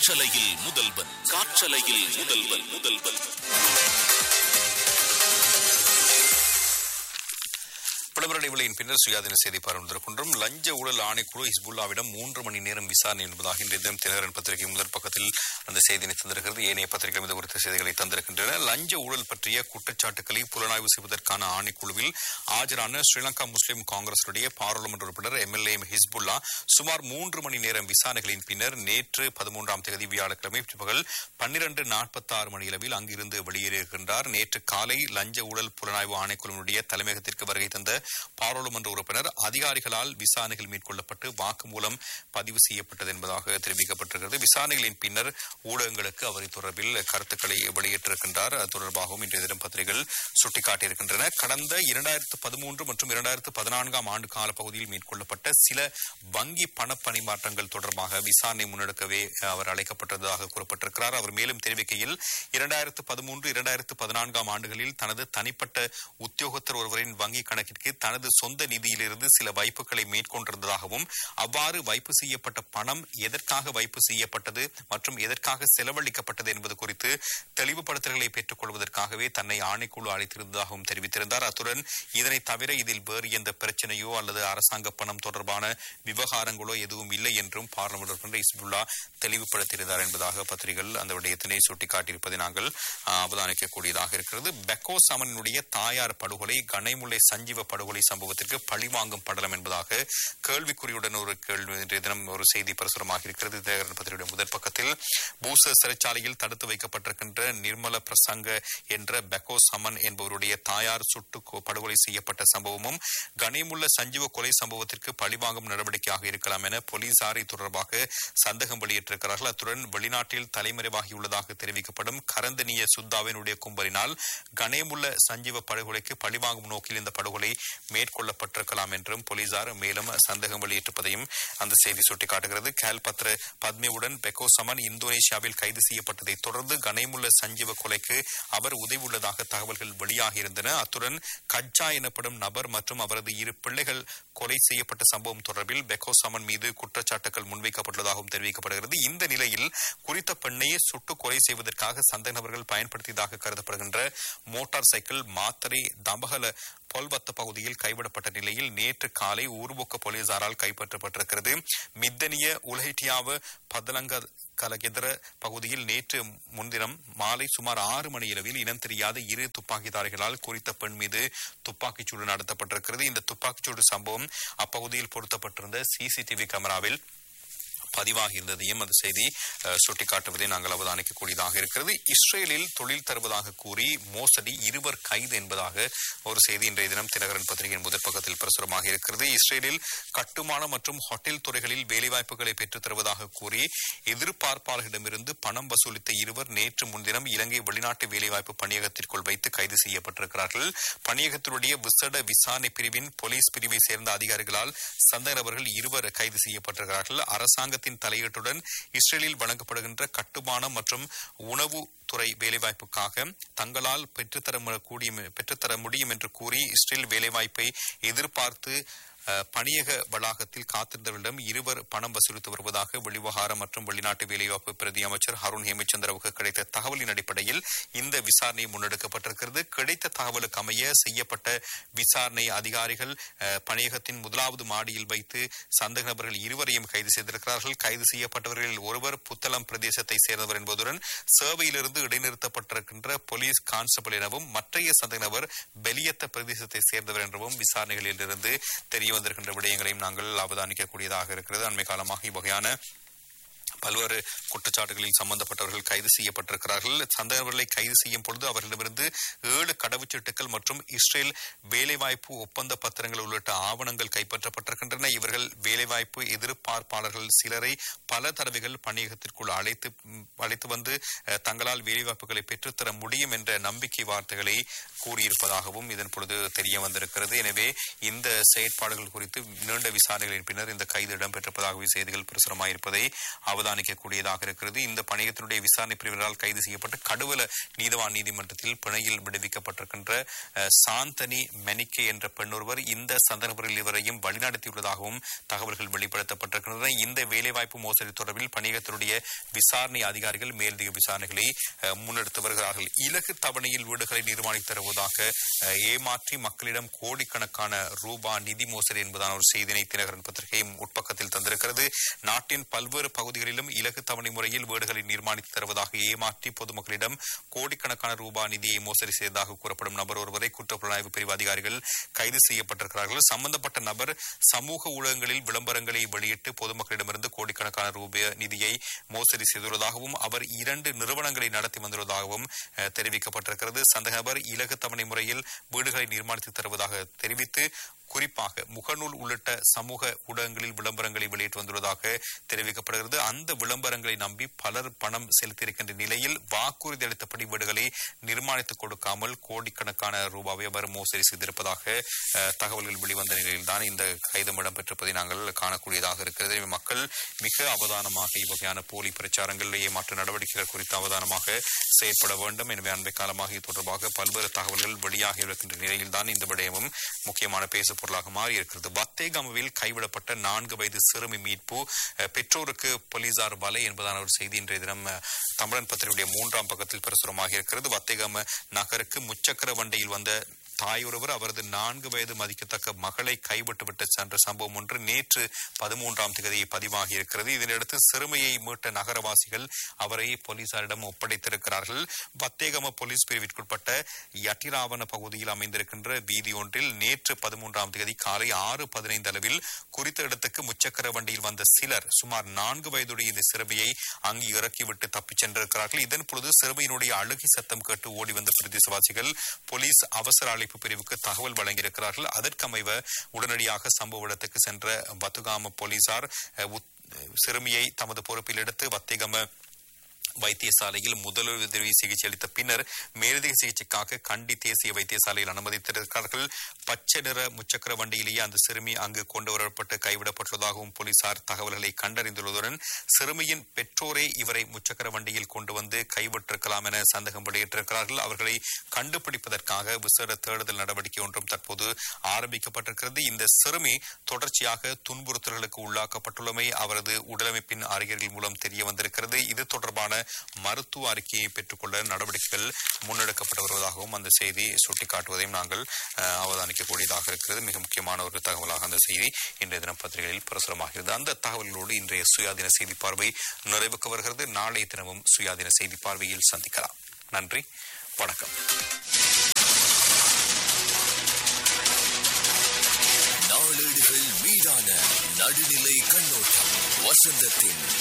காற்றலையில் முதல்வன் காற்றலையில் முதல்வன் முதல்வன் விளம்பர இடைவெளியின் பின்னர் சுயாதீன செய்தி பார்வையிட்டிருக்கின்றோம் லஞ்ச ஊழல் ஆணைக்குழு ஹிஸ்புல்லாவிடம் மூன்று மணி நேரம் விசாரணை என்பதாக இன்றைய தினம் தினகரன் பத்திரிகை முதல் பக்கத்தில் அந்த செய்தியை தந்திருக்கிறது ஏனைய பத்திரிகை இது குறித்த செய்திகளை தந்திருக்கின்றன லஞ்ச ஊழல் பற்றிய குற்றச்சாட்டுக்களை புலனாய்வு செய்வதற்கான ஆணைக்குழுவில் ஆஜரான ஸ்ரீலங்கா முஸ்லிம் காங்கிரசுடைய பாராளுமன்ற உறுப்பினர் எம்எல்ஏ ஹிஸ்புல்லா சுமார் மூன்று மணி நேரம் விசாரணைகளின் பின்னர் நேற்று பதிமூன்றாம் தேதி வியாழக்கிழமை பிற்பகல் பன்னிரண்டு நாற்பத்தி ஆறு மணியளவில் அங்கிருந்து வெளியேறியிருக்கின்றார் நேற்று காலை லஞ்ச ஊழல் புலனாய்வு ஆணைக்குழுவினுடைய தலைமையகத்திற்கு வருகை தந்த பாராளுமன்ற உறுப்பினர் அதிகாரிகளால் விசாரணைகள் மேற்கொள்ளப்பட்டு வாக்குமூலம் பதிவு செய்யப்பட்டது என்பதாக தெரிவிக்கப்பட்டிருக்கிறது விசாரணைகளின் பின்னர் ஊடகங்களுக்கு அவர் தொடர்பில் கருத்துக்களை வெளியிட்டிருக்கின்றார் அது தொடர்பாகவும் இன்றைய தினம் பத்திரிகைகள் சுட்டிக்காட்டியிருக்கின்றன கடந்த இரண்டாயிரத்து பதிமூன்று மற்றும் இரண்டாயிரத்து பதினான்காம் ஆண்டு கால பகுதியில் மேற்கொள்ளப்பட்ட சில வங்கி பண பரிமாற்றங்கள் தொடர்பாக விசாரணை முன்னெடுக்கவே அவர் அழைக்கப்பட்டதாக கூறப்பட்டிருக்கிறார் அவர் மேலும் தெரிவிக்கையில் இரண்டாயிரத்து பதிமூன்று இரண்டாயிரத்து பதினான்காம் ஆண்டுகளில் தனது தனிப்பட்ட உத்தியோகத்தர் ஒருவரின் வங்கி கணக்கிற்கு தனது சொந்த நிதியிலிருந்து சில வைப்புகளை மேற்கொண்டிருந்ததாகவும் அவ்வாறு வைப்பு செய்யப்பட்ட பணம் எதற்காக வைப்பு செய்யப்பட்டது மற்றும் எதற்காக செலவழிக்கப்பட்டது என்பது குறித்து தெளிவுபடுத்தல்களை பெற்றுக் கொள்வதற்காகவே தன்னை ஆணைக்குழு அழைத்திருந்ததாகவும் தெரிவித்திருந்தார் அத்துடன் இதனை தவிர இதில் வேறு எந்த பிரச்சனையோ அல்லது அரசாங்க பணம் தொடர்பான விவகாரங்களோ எதுவும் இல்லை என்றும் பார்லமெண்ட் உறுப்பினர் இஸ்புல்லா தெளிவுபடுத்தியிருந்தார் என்பதாக பத்திரிகைகள் அந்த விடயத்தினை சுட்டிக்காட்டியிருப்பதை நாங்கள் ஆ, அவதானிக்கக்கூடியதாக இருக்கிறது பெக்கோ சமனுடைய தாயார் படுகொலை கனைமுல்லை சஞ்சீவ படுகொலை சம்பவத்திற்கு பழிவாங்கும் படலம் என்பதாக கேள்விக்குறியுடன் ஒரு கேள்வி இன்றைய தினம் ஒரு செய்தி பிரசுரமாக இருக்கிறது தினகரன் பத்திரிகையுடைய முதல் பக்கத்தில் பூச சிறைச்சாலையில் தடுத்து வைக்கப்பட்டிருக்கின்ற நிர்மல பிரசங்க என்ற பெக்கோ சமன் என்பவருடைய தாயார் சுட்டு கொ- படுகொலை செய்யப்பட்ட சம்பவமும் கனிமுள்ள சஞ்சீவ கொலை சம்பவத்திற்கு பழிவாங்கும் நடவடிக்கையாக இருக்கலாம் என போலீசார் இது தொடர்பாக சந்தேகம் வெளியிட்டிருக்கிறார்கள் அத்துடன் வெளிநாட்டில் தலைமறைவாகியுள்ளதாக தெரிவிக்கப்படும் கரந்தனிய சுத்தாவினுடைய கும்பலினால் கனேமுள்ள சஞ்சீவ படுகொலைக்கு பழிவாங்கும் நோக்கில் இந்த படுகொலை மேற்கொள்ளப்பட்டிருக்கலாம் என்றும் போலீசார் மேலும் சந்தேகம் வெளியிட்டிருப்பதையும் அந்த செய்தி சுட்டிக்காட்டுகிறது கேல்பத்ர பத்மியுடன் பெக்கோ சமன் இந்தோனேஷியாவில் கைது செய்யப்பட்டதை தொடர்ந்து கனேமுள்ள சஞ்சீவ கொலைக்கு அவர் உதவியுள்ளதாக தகவல்கள் வெளியாகியிருந்தன அத்துடன் கஜ்ஜா எனப்படும் நபர் மற்றும் அவரது இரு பிள்ளைகள் கொலை செய்யப்பட்ட சம்பவம் தொடர்பில் பெக்கோ சமன் மீது குற்றச்சாட்டுகள் முன்வைக்கப்பட்டுள்ளதாகவும் தெரிவிக்கப்படுகிறது இந்த நிலையில் குறித்த பெண்ணை சுட்டு கொலை செய்வதற்காக சந்தேக நபர்கள் பயன்படுத்தியதாக கருதப்படுகின்ற மோட்டார் சைக்கிள் மாத்தரை தம்பகல பொல்வத்த பகுதியில் கைவிடப்பட்ட நிலையில் நேற்று காலை ஊர்பொக்க போலீசாரால் கைப்பற்றப்பட்டிருக்கிறது மித்தனிய உலகிட்டியாவ பதலங்க கலகெதர பகுதியில் நேற்று முன்தினம் மாலை சுமார் ஆறு மணியளவில் இனம் தெரியாத இரு துப்பாக்கிதாரிகளால் குறித்த பெண் மீது துப்பாக்கிச்சூடு நடத்தப்பட்டிருக்கிறது இந்த துப்பாக்கிச்சூடு சம்பவம் அப்பகுதியில் பொருத்தப்பட்டிருந்த சிசிடிவி கேமராவில் பதிவாகி இருந்ததையும் அந்த செய்தி அஹ், சுட்டிக்காட்டுவதை நாங்கள் அவதானிக்கக்கூடியதாக இருக்கிறது இஸ்ரேலில் தொழில் தருவதாக கூறி மோசடி இருவர் கைது என்பதாக ஒரு செய்தி இன்றைய தினம் தினகரன் பத்திரிகையின் முதற் பக்கத்தில் பிரசுரமாக இருக்கிறது இஸ்ரேலில் கட்டுமான மற்றும் ஹோட்டல் துறைகளில் வேலைவாய்ப்புகளை பெற்றுத் தருவதாக கூறி எதிர்பார்ப்பாளர்களிடமிருந்து பணம் வசூலித்த இருவர் நேற்று முன்தினம் இலங்கை வெளிநாட்டு வேலைவாய்ப்பு பணியகத்திற்குள் வைத்து கைது செய்யப்பட்டிருக்கிறார்கள் பணியகத்தினுடைய விசேட விசாரணை பிரிவின் போலீஸ் பிரிவை சேர்ந்த அதிகாரிகளால் சந்தேக நபர்கள் இருவர் கைது செய்யப்பட்டிருக்கிறார்கள் அரசாங்கத்தின் தலையீட்டுடன் இஸ்ரேலில் வழங்கப்படுகின்ற கட்டுமானம் மற்றும் உணவு துறை வேலைவாய்ப்புக்காக தங்களால் பெற்றுத்தர மு- கூடிய பெற்றுத்தர முடியும் என்று கூறி இஸ்ரேல் வேலைவாய்ப்பை எதிர்பார்த்து அஹ், பணியக வளாகத்தில் காத்திருந்தவர்களிடம் இருவர் பணம் வசூலித்து வருவதாக வெளிவகார மற்றும் வெளிநாட்டு வேலைவாய்ப்பு பிரதி அமைச்சர் ஹருண் ஹேமச்சந்திரவுக்கு கிடைத்த தகவலின் அடிப்படையில் இந்த விசாரணை முன்னெடுக்கப்பட்டிருக்கிறது கிடைத்த தகவலுக்கு அமைய செய்யப்பட்ட விசாரணை அதிகாரிகள் அஹ், பணியகத்தின் முதலாவது மாடியில் வைத்து சந்தேக நபர்கள் இருவரையும் கைது செய்திருக்கிறார்கள் கைது செய்யப்பட்டவர்களில் ஒருவர் புத்தளம் பிரதேசத்தை சேர்ந்தவர் என்பதுடன் சேவையிலிருந்து இடைநிறுத்தப்பட்டிருக்கின்ற போலீஸ் கான்ஸ்டபிள் எனவும் மற்றைய சந்தேக நபர் பெலியத்த பிரதேசத்தை சேர்ந்தவர் என்றும் விசாரணைகளில் இருந்து தெரிய வந்திருக்கின்ற விடயங்களையும் நாங்கள் அவதானிக்கக்கூடியதாக இருக்கிறது அண்மை காலமாக இவ்வகையான பல்வேறு குற்றச்சாட்டுகளில் சம்பந்தப்பட்டவர்கள் கைது செய்யப்பட்டிருக்கிறார்கள் சந்தேகவர்களை கைது செய்யும் பொழுது அவர்களிடமிருந்து ஏழு கடவுச்சீட்டுகள் மற்றும் இஸ்ரேல் வேலைவாய்ப்பு ஒப்பந்த பத்திரங்கள் உள்ளிட்ட ஆவணங்கள் கைப்பற்றப்பட்டிருக்கின்றன இவர்கள் வேலைவாய்ப்பு எதிர்பார்ப்பாளர்கள் சிலரை பல தடவைகள் பணியகத்திற்குள் அழைத்து ம், அழைத்து வந்து அஹ், தங்களால் வேலைவாய்ப்புகளை பெற்றுத்தர முடியும் என்ற நம்பிக்கை வார்த்தைகளை கூறியிருப்பதாகவும் இதன் பொழுது தெரிய வந்திருக்கிறது எனவே இந்த செயற்பாடுகள் குறித்து நீண்ட விசாரணைகளின் பின்னர் இந்த கைது இடம்பெற்றிருப்பதாகவே செய்திகள் பிரசுரமாயிருப்பதை அவதானி அவதானிக்கக்கூடியதாக இருக்கிறது இந்த பணியத்தினுடைய விசாரணை பிரிவினரால் கைது செய்யப்பட்டு கடுவல நீதவான் நீதிமன்றத்தில் பிணையில் விடுவிக்கப்பட்டிருக்கின்ற அஹ், சாந்தனி மெனிக்கே என்ற பெண்ணொருவர் இந்த சந்தர்ப்பத்தில் இவரையும் வழிநடத்தியுள்ளதாகவும் தகவல்கள் வெளிப்படுத்தப்பட்டிருக்கின்றன இந்த வேலைவாய்ப்பு மோசடி தொடர்பில் பணியகத்தினுடைய விசாரணை அதிகாரிகள் மேலதிக விசாரணைகளை அஹ், முன்னெடுத்து வருகிறார்கள் இலகு தவணையில் வீடுகளை நிர்மாணித்து தருவதாக அஹ், ஏமாற்றி மக்களிடம் கோடிக்கணக்கான ரூபா நிதி மோசடி என்பதான ஒரு செய்தினை தினகரன் பத்திரிகை உட்பக்கத்தில் தந்திருக்கிறது நாட்டின் பல்வேறு பகுதிகளிலும் இலகு தவணை முறையில் வீடுகளை நிர்மாணித்து தருவதாக ஏமாற்றி பொதுமக்களிடம் கோடிக்கணக்கான ரூபாய் நிதியை மோசடி செய்ததாக கூறப்படும் நபர் ஒருவரை குற்றப்புலனாய்வு பிரிவு அதிகாரிகள் கைது செய்யப்பட்டிருக்கிறார்கள் சம்பந்தப்பட்ட நபர் சமூக ஊடகங்களில் விளம்பரங்களை வெளியிட்டு பொதுமக்களிடமிருந்து கோடிக்கணக்கான ரூபாய் நிதியை மோசடி செய்துள்ளதாகவும் அவர் இரண்டு நிறுவனங்களை நடத்தி வந்துள்ளதாகவும் அஹ், தெரிவிக்கப்பட்டிருக்கிறது சந்தேக நபர் இலகு தவணை முறையில் வீடுகளை நிர்மாணித்து தருவதாக தெரிவித்து குறிப்பாக முகநூல் உள்ளிட்ட சமூக ஊடகங்களில் விளம்பரங்களை வெளியிட்டு வந்துள்ளதாக தெரிவிக்கப்படுகிறது அந்த விளம்பரங்களை நம்பி பலர் பணம் செலுத்தியிருக்கின்ற நிலையில் வாக்குறுதி அளித்தபடி வீடுகளை நிர்மாணித்துக் கொடுக்காமல் கோடிக்கணக்கான ரூபாவை அவர் மோசடி செய்திருப்பதாக அஹ், தகவல்கள் வெளிவந்த நிலையில்தான் இந்த கைதம் இடம்பெற்றிருப்பதை நாங்கள் காணக்கூடியதாக இருக்கிறது எனவே மக்கள் மிக அவதானமாக இவ்வகையான போலி பிரச்சாரங்கள் ஏமாற்று நடவடிக்கைகள் குறித்து அவதானமாக செயற்பட வேண்டும் எனவே அண்மை காலமாக இது தொடர்பாக பல்வேறு தகவல்கள் வெளியாகி இருக்கின்ற நிலையில்தான் இந்த விடயமும் முக்கியமான பேசு பொருளாக மாறி இருக்கிறது வத்தேகமவில் கைவிடப்பட்ட நான்கு வயது சிறுமி மீட்பு அஹ், பெற்றோருக்கு போலீசார் வலை என்பதான ஒரு செய்தி இன்றைய தினம் அஹ், தமிழன் பத்திரிகையுடைய மூன்றாம் பக்கத்தில் பிரசுரமாக இருக்கிறது வத்தேகம நகருக்கு முச்சக்கர வண்டியில் வந்த தாயொருவர் அவரது நான்கு வயது மதிக்கத்தக்க மகளை கைவிட்டுவிட்டு சென்ற சம்பவம் ஒன்று நேற்று பதிமூன்றாம் தேதி பதிவாகி இருக்கிறது இதனையடுத்து சிறுமியை மீட்ட நகரவாசிகள் அவரை போலீசாரிடம் ஒப்படைத்திருக்கிறார்கள் வத்தேகம போலீஸ் பிரிவிற்குட்பட்ட யட்டிராவண பகுதியில் அமைந்திருக்கின்ற வீதி ஒன்றில் நேற்று பதிமூன்றாம் தேதி காலை ஆறு பதினைந்து அளவில் குறித்த இடத்துக்கு முச்சக்கர வண்டியில் வந்த சிலர் சுமார் நான்கு வயதுடைய இந்த சிறுமியை அங்கு இறக்கிவிட்டு தப்பிச் சென்றிருக்கிறார்கள் இதன் பொழுது சிறுமியினுடைய அழுகி சத்தம் கேட்டு ஓடி வந்த பிரதேசவாசிகள் போலீஸ் அவசர அழைப்பு பிரிவுக்கு தகவல் வழங்கியிருக்கிறார்கள் அதற்கமைவ உடனடியாக சம்பவ இடத்துக்கு சென்ற வத்துகாம போலீசார் அஹ், உத்- சிறுமியை தமது பொறுப்பில் எடுத்து வத்திகம வைத்தியசாலையில் முதலுதவி சிகிச்சை அளித்த பின்னர் மேலதிக சிகிச்சைக்காக கண்டி தேசிய வைத்தியசாலையில் அனுமதித்திருக்கிறார்கள் பச்சை நிற முச்சக்கர வண்டியிலேயே அந்த சிறுமி அங்கு கொண்டு வரப்பட்டு கைவிடப்பட்டுள்ளதாகவும் போலீசார் தகவல்களை கண்டறிந்துள்ளதுடன் சிறுமியின் பெற்றோரே இவரை முச்சக்கர வண்டியில் கொண்டு வந்து கைவிட்டிருக்கலாம் என சந்தேகம் வெளியிட்டிருக்கிறார்கள் அவர்களை கண்டுபிடிப்பதற்காக விசேட தேடுதல் நடவடிக்கை ஒன்றும் தற்போது ஆரம்பிக்கப்பட்டிருக்கிறது இந்த சிறுமி தொடர்ச்சியாக துன்புறுத்தல்களுக்கு உள்ளாக்கப்பட்டுள்ளமை அவரது உடலமைப்பின் அறிகுறிகள் மூலம் தெரிய வந்திருக்கிறது இது தொடர்பான மருத்துவ அறிக்கையை பெற்றுக்கொள்ள நடவடிக்கைகள் முன்னெடுக்கப்பட்டு வருவதாகவும் அந்த செய்தி சுட்டிக்காட்டுவதையும் நாங்கள் அஹ், அவதானிக்கக்கூடியதாக இருக்கிறது மிக முக்கியமான ஒரு தகவலாக அந்த செய்தி இன்றைய தினம் பத்திரிகைகளில் பிரசுரமாகிறது அந்த தகவல்களோடு இன்றைய சுயாதீன செய்தி பார்வை நிறைவுக்கு வருகிறது நாளைய தினமும் சுயாதீன செய்தி பார்வையில் சந்திக்கலாம் நன்றி வணக்கம் நாளேடுகள் மீதான நடுநிலை கண்ணோட்டம் வசந்தத்தின்